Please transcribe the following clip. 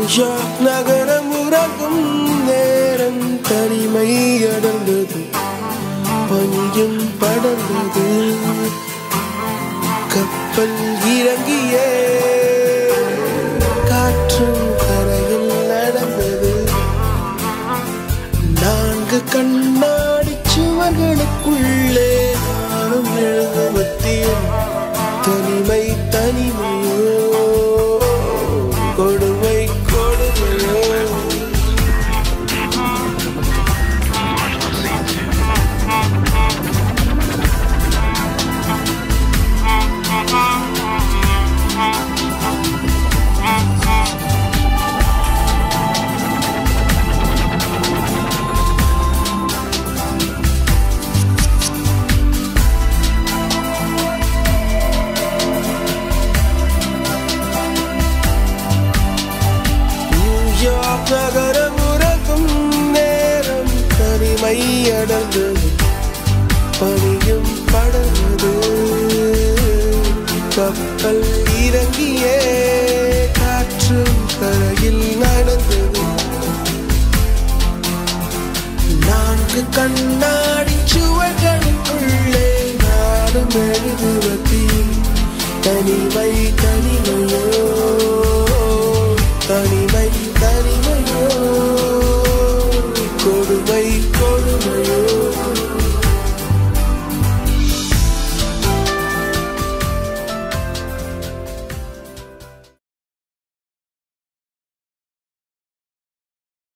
New York நகரம் உறங்கும் நேரம் தனிமை அடர்ந்தது பனியும் படர்ந்தது கப்பல் இறங்கிய காற்றும் கரையில் நடந்தது நான்கு கண்ணாடி சுவர்களுக்குள்ளே நானும் எழுத மத்தியில் தனிமை தனிமையோ கொடுமை கொடுமையோ நியூயார்க் நகரம் உறங்கும் நேரம் தனிமை அடர்ந்தது பனியும் படர்ந்தது கப்பல் இறங்கிய காற்றும் கரையில் நடந்தது நான்கு கண்ணாடி சுவர்களுக்குள்ளே நானும் எழுதுவதில் தனிமை